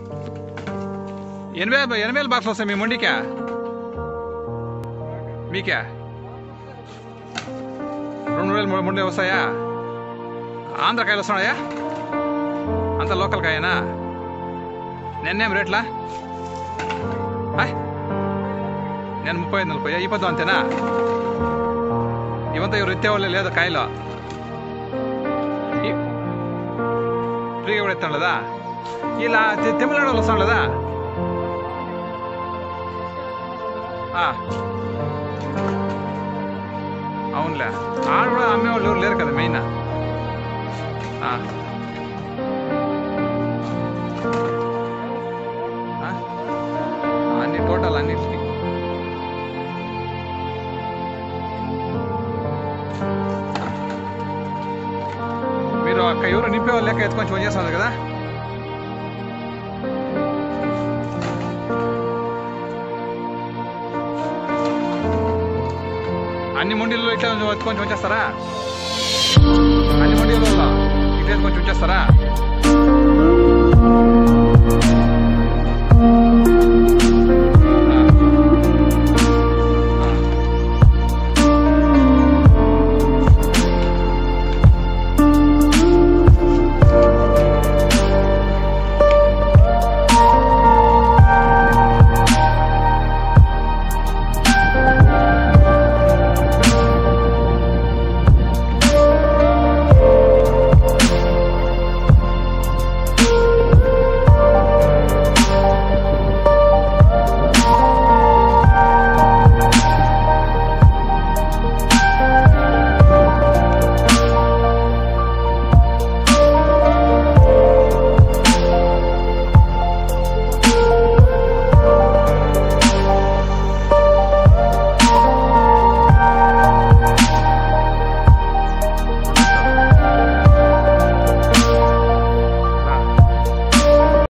ఎనభై ఎనభై వేల బాక్సులు వస్తాయి మీ మొండికా మీకే రెండు వేలు మూడు మూడు వస్తాయా ఆంధ్రకాయలు వస్తున్నాయా అంత లోకల్ కాయనా నిన్నేం రేట్లా ఆయ్. నేను ముప్పై ఐదు నలభై ఈ పద్దు అంతేనా ఇవంతా ఎవరు ఎత్తేవాళ్ళే లేదా కాయలు ఈ- ఫ్రీగా కూడా ఎత్తాండదా ఇలా తె- తమిళనాడు వాళ్ళు వస్తాండదా ఆ. అవునులే ఆడ కూడా అమ్మేవాళ్ళు ఎవరు లేరు కదా మెయిన్ ఆ. ఆ? అన్ని టోటల్ అన్నిటికీ మీరు అక్క ఎవరు నింపేవాళ్ళు లెక్క ఎత్తుకొని ఫోన్ చేస్తున్నారు కదా అన్ని మండీల్లో ఇట్లా ఎత్తుకొని వచ్చేస్తారా అన్ని మండీల్లో ఇట్లా ఎత్తుకొని వచ్చేస్తారా